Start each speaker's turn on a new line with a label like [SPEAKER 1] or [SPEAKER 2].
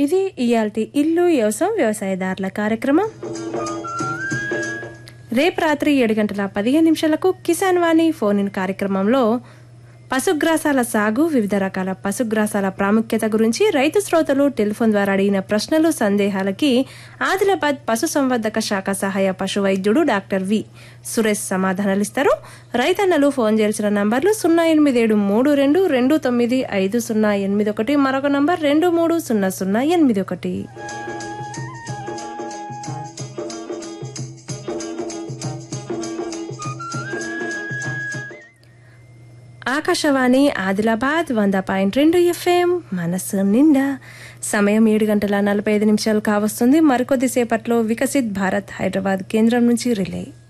[SPEAKER 1] ఇది ఇయాల్టి ఇల్లు వ్యవసాయం వ్యవసాయదారుల కార్యక్రమం రేపు రాత్రి ఏడు గంటల పదిహేను నిమిషాలకు కిసాన్ వాణి ఫోన్ ఇన్ కార్యక్రమంలో పశుగ్రాసాల సాగు వివిధ రకాల పశుగ్రాసాల ప్రాముఖ్యత గురించి రైతు శ్రోతలు టెలిఫోన్ ద్వారా అడిగిన ప్రశ్నలు సందేహాలకి ఆదిలాబాద్ పశు సంవర్ధక శాఖ సహాయ పశు వైద్యుడు డాక్టర్ వి సురేష్ సమాధానాలిస్తారు రైతన్నలు ఫోన్ చేయాల్సిన నంబర్లు సున్నా ఎనిమిది ఏడు మూడు రెండు రెండు తొమ్మిది ఐదు సున్నా ఎనిమిది ఒకటి మరొక నంబర్ రెండు మూడు సున్నా సున్నా ఎనిమిది ఒకటి ఆకాశవాణి ఆదిలాబాద్ వంద పాయింట్ రెండు ఎఫ్ఎం మనసు నిండా సమయం ఏడు గంటల నలభై ఐదు నిమిషాలు కావస్తుంది మరికొద్దిసేపట్లో వికసిత్ భారత్ హైదరాబాద్ కేంద్రం నుంచి రిలే